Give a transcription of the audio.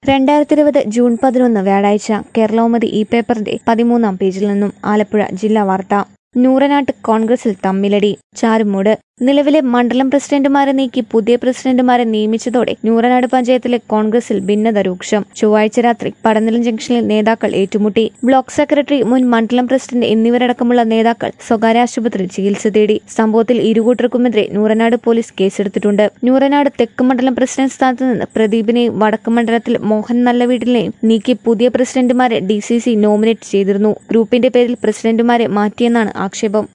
രണ്ടായിരത്തി ഇരുപത് ജൂൺ പതിനൊന്ന് വ്യാഴാഴ്ച കേരളൗമതി ഈ പേപ്പറിന്റെ പതിമൂന്നാം പേജിൽ നിന്നും ആലപ്പുഴ ജില്ലാ വാർത്ത നൂറനാട്ട് കോൺഗ്രസിൽ തമ്മിലടി ചാരുമൂട് നിലവിലെ മണ്ഡലം പ്രസിഡന്റുമാരെ നീക്കി പുതിയ പ്രസിഡന്റുമാരെ നിയമിച്ചതോടെ നൂറനാട് പഞ്ചായത്തിലെ കോൺഗ്രസിൽ ഭിന്നത രൂക്ഷം ചൊവ്വാഴ്ച രാത്രി പടനിലം ജംഗ്ഷനിൽ നേതാക്കൾ ഏറ്റുമുട്ടി ബ്ലോക്ക് സെക്രട്ടറി മുൻ മണ്ഡലം പ്രസിഡന്റ് എന്നിവരടക്കമുള്ള നേതാക്കൾ സ്വകാര്യ ആശുപത്രിയിൽ ചികിത്സ തേടി സംഭവത്തിൽ ഇരുകൂട്ടർക്കുമെതിരെ നൂറനാട് പോലീസ് കേസെടുത്തിട്ടുണ്ട് നൂറനാട് തെക്ക് മണ്ഡലം പ്രസിഡന്റ് സ്ഥാനത്ത് നിന്ന് പ്രദീപിനെയും വടക്ക് മണ്ഡലത്തിൽ മോഹൻ നല്ലവീടിനെയും നീക്കി പുതിയ പ്രസിഡന്റുമാരെ ഡി സി സി നോമിനേറ്റ് ചെയ്തിരുന്നു ഗ്രൂപ്പിന്റെ പേരിൽ പ്രസിഡന്റുമാരെ മാറ്റിയെന്നാണ് ആക്ഷേപം